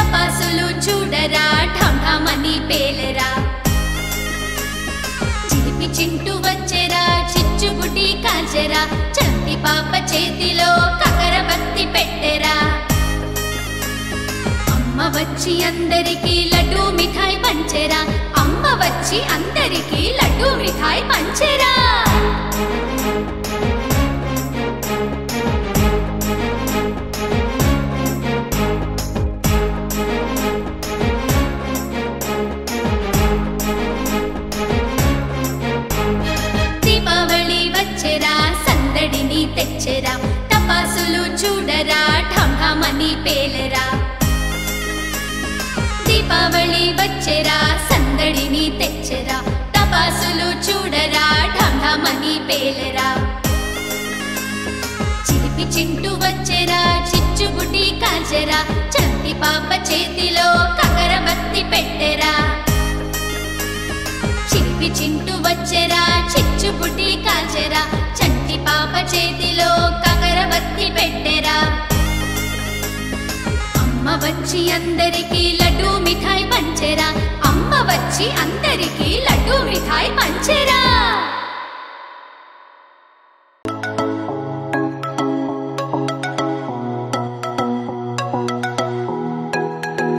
టపాసులు చూడరా ఢమ్ ఢమ్ అని పేలరా చిలిపి చింటూ వచ్చెరా చిచ్చుబుటి కాల్చెరా చంటి పాప చేతిలో కకర బత్తి పెట్టెరా అమ్మ వచ్చి అందరికి లడ్డు మిఠాయి పంచెరా అమ్మ వచ్చి అందరికి లడ్డు మిఠాయి పంచెరా దీపావళి వచ్చెరా సందడిని తెచ్చెరా టపాసులు చూడరా ఢమ్ ఢమ్ అని పేలరా దీపావళి వచ్చెరా సందడిని తెచ్చెరా టపాసులు చూడరా ఢమ్ ఢమ్ అని పేలరా చిలిపి చింటూ వచ్చెరా చిచ్చుబుటి కాల్చెరా చంటి పాప చేతిలో కకర బత్తి పెట్టెరా చిలిపి చింటూ వచ్చెరా చిచ్చుబుటి కాల్చెరా చంటి పాప చేతిలో కకర బత్తి పెట్టెరా అమ్మ వచ్చి అందరికి లడ్డు మిఠాయి పంచెరా అమ్మ వచ్చి అందరికి లడ్డు మిఠాయి పంచెరా